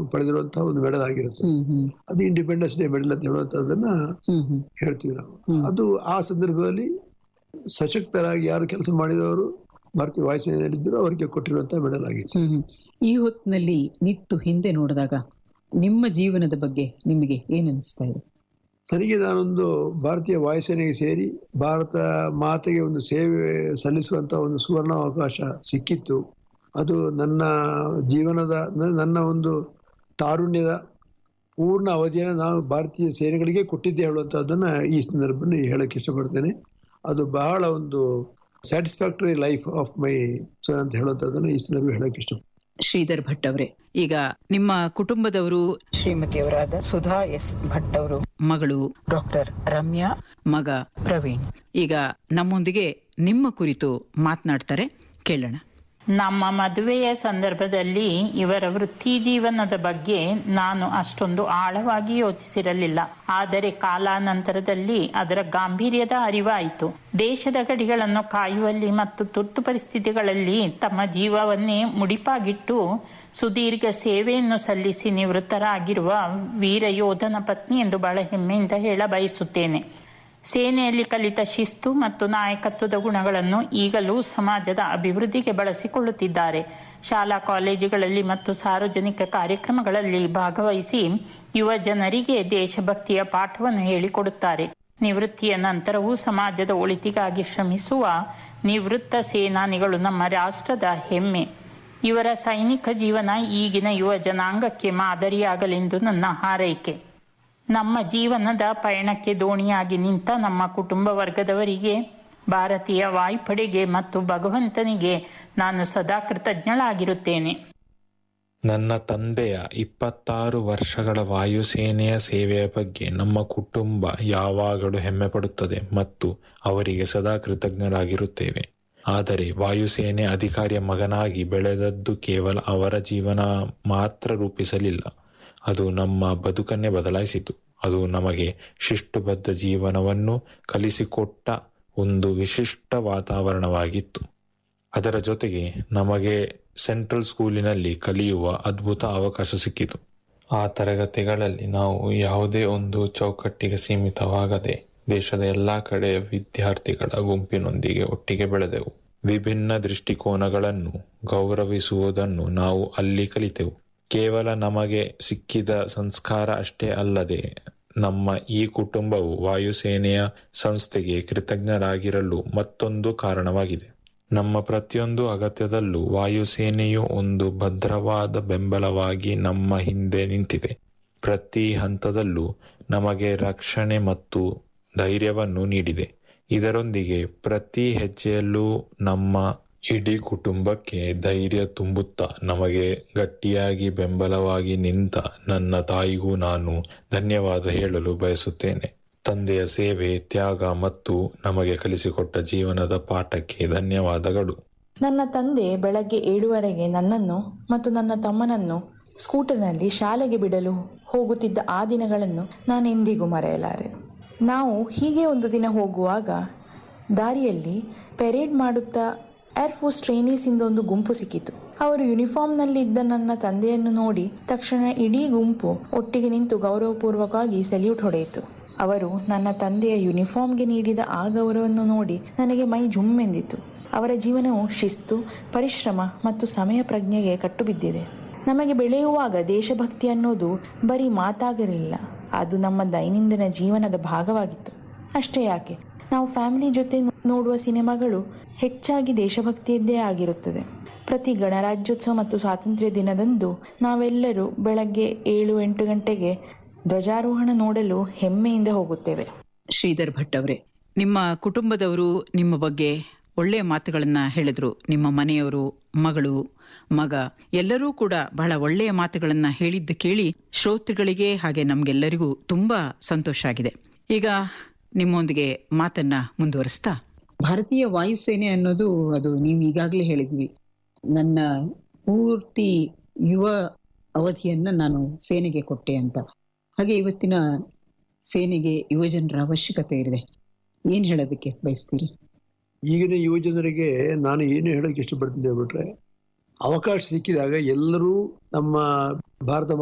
ಪಡೆದಿರುವಂತಹ ಒಂದು ಮೆಡಲ್ ಆಗಿರುತ್ತೆ ಹ್ಮ್ ಹ್ಮ್ ಅದು ಇಂಡಿಪೆಂಡೆನ್ಸ್ ಡೇ ಮೆಡಲ್ ಅಂತ ಹೇಳುವಂತಹದನ್ನ ಹ್ಮ್ ಹ್ಮ್ ಹೇಳ್ತೀವಿ ನಾವು ಹ್ಮ್. ಅದು ಆ ಸಂದರ್ಭದಲ್ಲಿ ಸಶಕ್ತರಾಗಿ ಯಾರು ಕೆಲಸ ಮಾಡಿದವರು ಭಾರತೀಯ ವಾಯುಸೇನೆಯಲ್ಲಿದ್ದರು ಅವರಿಗೆ ಕೊಟ್ಟಿರುವಂತಹ ಮೆಡಲ್ ಆಗಿತ್ತು ಹ್ಮ್ ಹ್ಮ್. ಈ ಹೊತ್ತಿನಲ್ಲಿ ನಿತ್ತು ಹಿಂದೆ ನೋಡಿದಾಗ ನಿಮ್ಮ ಜೀವನದ ಬಗ್ಗೆ ನಿಮಗೆ ಏನ್ ಅನಿಸ್ತಾ ಇದೆ ನನಗೆ ನಾನೊಂದು ಭಾರತೀಯ ವಾಯುಸೇನೆಗೆ ಸೇರಿ ಭಾರತ ಮಾತೆಗೆ ಒಂದು ಸೇವೆ ಸಲ್ಲಿಸುವಂತ ಒಂದು ಸುವರ್ಣ ಅವಕಾಶ ಸಿಕ್ಕಿತ್ತು ಅದು ನನ್ನ ಜೀವನದ ನ- ನನ್ನ ಒಂದು ತಾರುಣ್ಯದ ಪೂರ್ಣ ಅವಧಿಯನ್ನು ನಾನು ಭಾರತೀಯ ಸೇನೆಗಳಿಗೆ ಕೊಟ್ಟಿದ್ದೆ ಹೇಳುವಂಥದ್ದನ್ನ ಈ ಸಂದರ್ಭದಲ್ಲಿ ಹೇಳಕ್ಕೆ ಇಷ್ಟಪಡ್ತೇನೆ ಅದು ಬಹಳ ಒಂದು ಸ್ಯಾಟಿಸ್ಫ್ಯಾಕ್ಟರಿ ಲೈಫ್ ಆಫ್ ಮೈ ಅಂತ ಹೇಳುವಂಥದ್ದನ್ನು ಈ ಸಂದರ್ಭ ಹೇಳಕ್ಕೆ ಇಷ್ಟ ಶ್ರೀಧರ್ ಭಟ್ ಅವರೇ ಈಗ ನಿಮ್ಮ ಕುಟುಂಬದವರು ಶ್ರೀಮತಿಯವರಾದ ಸುಧಾ ಎಸ್ ಭಟ್ ಅವರು ಮಗಳು ಡಾಕ್ಟರ್ ರಮ್ಯಾ ಮಗ ಪ್ರವೀಣ್ ಈಗ ನಮ್ಮೊಂದಿಗೆ ನಿಮ್ಮ ಕುರಿತು ಮಾತನಾಡ್ತಾರೆ ಕೇಳೋಣ ನಮ್ಮ ಮದುವೆಯ ಸಂದರ್ಭದಲ್ಲಿ ಇವರ ವೃತ್ತಿ ಜೀವನದ ಬಗ್ಗೆ ನಾನು ಅಷ್ಟೊಂದು ಆಳವಾಗಿ ಯೋಚಿಸಿರಲಿಲ್ಲ ಆದರೆ ಕಾಲಾನಂತರದಲ್ಲಿ ಅದರ ಗಾಂಭೀರ್ಯದ ಅರಿವಾಯಿತು ದೇಶದ ಗಡಿಗಳನ್ನು ಕಾಯುವಲ್ಲಿ ಮತ್ತು ತುರ್ತು ಪರಿಸ್ಥಿತಿಗಳಲ್ಲಿ ತಮ್ಮ ಜೀವವನ್ನೇ ಮುಡಿಪಾಗಿಟ್ಟು ಸುದೀರ್ಘ ಸೇವೆಯನ್ನು ಸಲ್ಲಿಸಿ ನಿವೃತ್ತರಾಗಿರುವ ವೀರ ಯೋಧನ ಪತ್ನಿ ಎಂದು ಬಹಳ ಹೆಮ್ಮೆಯಿಂದ ಹೇಳ ಬಯಸುತ್ತೇನೆ ಸೇನೆಯಲ್ಲಿ ಕಲಿತ ಶಿಸ್ತು ಮತ್ತು ನಾಯಕತ್ವದ ಗುಣಗಳನ್ನು ಈಗಲೂ ಸಮಾಜದ ಅಭಿವೃದ್ಧಿಗೆ ಬಳಸಿಕೊಳ್ಳುತ್ತಿದ್ದಾರೆ ಶಾಲಾ ಕಾಲೇಜುಗಳಲ್ಲಿ ಮತ್ತು ಸಾರ್ವಜನಿಕ ಕಾರ್ಯಕ್ರಮಗಳಲ್ಲಿ ಭಾಗವಹಿಸಿ ಯುವ ಜನರಿಗೆ ದೇಶಭಕ್ತಿಯ ಪಾಠವನ್ನು ಹೇಳಿಕೊಡುತ್ತಾರೆ ನಿವೃತ್ತಿಯ ನಂತರವೂ ಸಮಾಜದ ಒಳಿತಿಗಾಗಿ ಶ್ರಮಿಸುವ ನಿವೃತ್ತ ಸೇನಾನಿಗಳು ನಮ್ಮ ರಾಷ್ಟ್ರದ ಹೆಮ್ಮೆ ಇವರ ಸೈನಿಕ ಜೀವನ ಈಗಿನ ಯುವ ಜನಾಂಗಕ್ಕೆ ಮಾದರಿಯಾಗಲೆಂದು ನನ್ನ ಹಾರೈಕೆ ನಮ್ಮ ಜೀವನದ ಪಯಣಕ್ಕೆ ದೋಣಿಯಾಗಿ ನಿಂತ ನಮ್ಮ ಕುಟುಂಬ ವರ್ಗದವರಿಗೆ ಭಾರತೀಯ ವಾಯುಪಡೆಗೆ ಮತ್ತು ಭಗವಂತನಿಗೆ ನಾನು ಸದಾ ಕೃತಜ್ಞಳಾಗಿರುತ್ತೇನೆ ನನ್ನ ತಂದೆಯ ಇಪ್ಪತ್ತಾರು ವರ್ಷಗಳ ವಾಯುಸೇನೆಯ ಸೇವೆಯ ಬಗ್ಗೆ ನಮ್ಮ ಕುಟುಂಬ ಯಾವಾಗಲೂ ಹೆಮ್ಮೆ ಪಡುತ್ತದೆ ಮತ್ತು ಅವರಿಗೆ ಸದಾ ಕೃತಜ್ಞರಾಗಿರುತ್ತೇವೆ ಆದರೆ ವಾಯುಸೇನೆ ಅಧಿಕಾರಿಯ ಮಗನಾಗಿ ಬೆಳೆದದ್ದು ಕೇವಲ ಅವರ ಜೀವನ ಮಾತ್ರ ರೂಪಿಸಲಿಲ್ಲ ಅದು ನಮ್ಮ ಬದುಕನ್ನೇ ಬದಲಾಯಿಸಿತು ಅದು ನಮಗೆ ಶಿಷ್ಟುಬದ್ಧ ಜೀವನವನ್ನು ಕಲಿಸಿಕೊಟ್ಟ ಒಂದು ವಿಶಿಷ್ಟ ವಾತಾವರಣವಾಗಿತ್ತು ಅದರ ಜೊತೆಗೆ ನಮಗೆ ಸೆಂಟ್ರಲ್ ಸ್ಕೂಲಿನಲ್ಲಿ ಕಲಿಯುವ ಅದ್ಭುತ ಅವಕಾಶ ಸಿಕ್ಕಿತು ಆ ತರಗತಿಗಳಲ್ಲಿ ನಾವು ಯಾವುದೇ ಒಂದು ಚೌಕಟ್ಟಿಗೆ ಸೀಮಿತವಾಗದೆ ದೇಶದ ಎಲ್ಲಾ ಕಡೆಯ ವಿದ್ಯಾರ್ಥಿಗಳ ಗುಂಪಿನೊಂದಿಗೆ ಒಟ್ಟಿಗೆ ಬೆಳೆದೆವು ವಿಭಿನ್ನ ದೃಷ್ಟಿಕೋನಗಳನ್ನು ಗೌರವಿಸುವುದನ್ನು ನಾವು ಅಲ್ಲಿ ಕಲಿತೆವು ಕೇವಲ ನಮಗೆ ಸಿಕ್ಕಿದ ಸಂಸ್ಕಾರ ಅಷ್ಟೇ ಅಲ್ಲದೆ ನಮ್ಮ ಈ ಕುಟುಂಬವು ವಾಯುಸೇನೆಯ ಸಂಸ್ಥೆಗೆ ಕೃತಜ್ಞರಾಗಿರಲು ಮತ್ತೊಂದು ಕಾರಣವಾಗಿದೆ ನಮ್ಮ ಪ್ರತಿಯೊಂದು ಅಗತ್ಯದಲ್ಲೂ ವಾಯುಸೇನೆಯು ಒಂದು ಭದ್ರವಾದ ಬೆಂಬಲವಾಗಿ ನಮ್ಮ ಹಿಂದೆ ನಿಂತಿದೆ ಪ್ರತಿ ಹಂತದಲ್ಲೂ ನಮಗೆ ರಕ್ಷಣೆ ಮತ್ತು ಧೈರ್ಯವನ್ನು ನೀಡಿದೆ ಇದರೊಂದಿಗೆ ಪ್ರತಿ ಹೆಜ್ಜೆಯಲ್ಲೂ ನಮ್ಮ ಇಡೀ ಕುಟುಂಬಕ್ಕೆ ಧೈರ್ಯ ತುಂಬುತ್ತಾ ನಮಗೆ ಗಟ್ಟಿಯಾಗಿ ಬೆಂಬಲವಾಗಿ ನಿಂತ ನನ್ನ ತಾಯಿಗೂ ನಾನು ಧನ್ಯವಾದ ಹೇಳಲು ಬಯಸುತ್ತೇನೆ ತಂದೆಯ ಸೇವೆ ತ್ಯಾಗ ಮತ್ತು ನಮಗೆ ಕಲಿಸಿಕೊಟ್ಟ ಜೀವನದ ಪಾಠಕ್ಕೆ ಧನ್ಯವಾದಗಳು ನನ್ನ ತಂದೆ ಬೆಳಗ್ಗೆ ಏಳುವರೆಗೆ ನನ್ನನ್ನು ಮತ್ತು ನನ್ನ ತಮ್ಮನನ್ನು ಸ್ಕೂಟರ್ನಲ್ಲಿ ಶಾಲೆಗೆ ಬಿಡಲು ಹೋಗುತ್ತಿದ್ದ ಆ ದಿನಗಳನ್ನು ನಾನು ಎಂದಿಗೂ ಮರೆಯಲಾರೆ ನಾವು ಹೀಗೆ ಒಂದು ದಿನ ಹೋಗುವಾಗ ದಾರಿಯಲ್ಲಿ ಪೆರೇಡ್ ಮಾಡುತ್ತಾ ಏರ್ಫೋರ್ಸ್ ಟ್ರೈನೀಸಿಂದ ಒಂದು ಗುಂಪು ಸಿಕ್ಕಿತು ಅವರು ಯೂನಿಫಾರ್ಮ್ನಲ್ಲಿ ಇದ್ದ ನನ್ನ ತಂದೆಯನ್ನು ನೋಡಿ ತಕ್ಷಣ ಇಡೀ ಗುಂಪು ಒಟ್ಟಿಗೆ ನಿಂತು ಗೌರವಪೂರ್ವಕವಾಗಿ ಸಲ್ಯೂಟ್ ಹೊಡೆಯಿತು ಅವರು ನನ್ನ ತಂದೆಯ ಯೂನಿಫಾರ್ಮ್ಗೆ ನೀಡಿದ ಆ ಗೌರವವನ್ನು ನೋಡಿ ನನಗೆ ಮೈ ಜುಮ್ಮೆಂದಿತು ಅವರ ಜೀವನವು ಶಿಸ್ತು ಪರಿಶ್ರಮ ಮತ್ತು ಸಮಯ ಪ್ರಜ್ಞೆಗೆ ಕಟ್ಟುಬಿದ್ದಿದೆ ನಮಗೆ ಬೆಳೆಯುವಾಗ ದೇಶಭಕ್ತಿ ಅನ್ನೋದು ಬರೀ ಮಾತಾಗಿರಲಿಲ್ಲ ಅದು ನಮ್ಮ ದೈನಂದಿನ ಜೀವನದ ಭಾಗವಾಗಿತ್ತು ಅಷ್ಟೇ ಯಾಕೆ ನಾವು ಫ್ಯಾಮಿಲಿ ಜೊತೆ ನೋಡುವ ಸಿನಿಮಾಗಳು ಹೆಚ್ಚಾಗಿ ದೇಶಭಕ್ತಿಯದ್ದೇ ಆಗಿರುತ್ತದೆ ಪ್ರತಿ ಗಣರಾಜ್ಯೋತ್ಸವ ಮತ್ತು ಸ್ವಾತಂತ್ರ್ಯ ದಿನದಂದು ನಾವೆಲ್ಲರೂ ಬೆಳಗ್ಗೆ ಏಳು ಎಂಟು ಗಂಟೆಗೆ ಧ್ವಜಾರೋಹಣ ನೋಡಲು ಹೆಮ್ಮೆಯಿಂದ ಹೋಗುತ್ತೇವೆ ಶ್ರೀಧರ್ ಭಟ್ ಅವರೇ ನಿಮ್ಮ ಕುಟುಂಬದವರು ನಿಮ್ಮ ಬಗ್ಗೆ ಒಳ್ಳೆಯ ಮಾತುಗಳನ್ನ ಹೇಳಿದ್ರು ನಿಮ್ಮ ಮನೆಯವರು ಮಗಳು ಮಗ ಎಲ್ಲರೂ ಕೂಡ ಬಹಳ ಒಳ್ಳೆಯ ಮಾತುಗಳನ್ನ ಹೇಳಿದ್ದು ಕೇಳಿ ಶ್ರೋತೃಗಳಿಗೆ ಹಾಗೆ ನಮ್ಗೆಲ್ಲರಿಗೂ ತುಂಬಾ ಸಂತೋಷ ಆಗಿದೆ ಈಗ ನಿಮ್ಮೊಂದಿಗೆ ಮಾತನ್ನ ಮುಂದುವರಿಸ್ತಾ ಭಾರತೀಯ ವಾಯುಸೇನೆ ಅನ್ನೋದು ಅದು ನೀವು ಈಗಾಗಲೇ ಹೇಳಿದ್ವಿ ನನ್ನ ಪೂರ್ತಿ ಯುವ ಅವಧಿಯನ್ನ ನಾನು ಸೇನೆಗೆ ಕೊಟ್ಟೆ ಅಂತ ಹಾಗೆ ಇವತ್ತಿನ ಸೇನೆಗೆ ಯುವಜನರ ಅವಶ್ಯಕತೆ ಇದೆ ಏನ್ ಹೇಳೋದಕ್ಕೆ ಬಯಸ್ತೀರಿ ಈಗಿನ ಯುವ ಜನರಿಗೆ ನಾನು ಏನು ಹೇಳೋಕೆ ಇಷ್ಟಪಡ್ತೀನಿ ಹೇಳ್ಬಿಟ್ರೆ ಅವಕಾಶ ಸಿಕ್ಕಿದಾಗ ಎಲ್ಲರೂ ನಮ್ಮ ಭಾರತ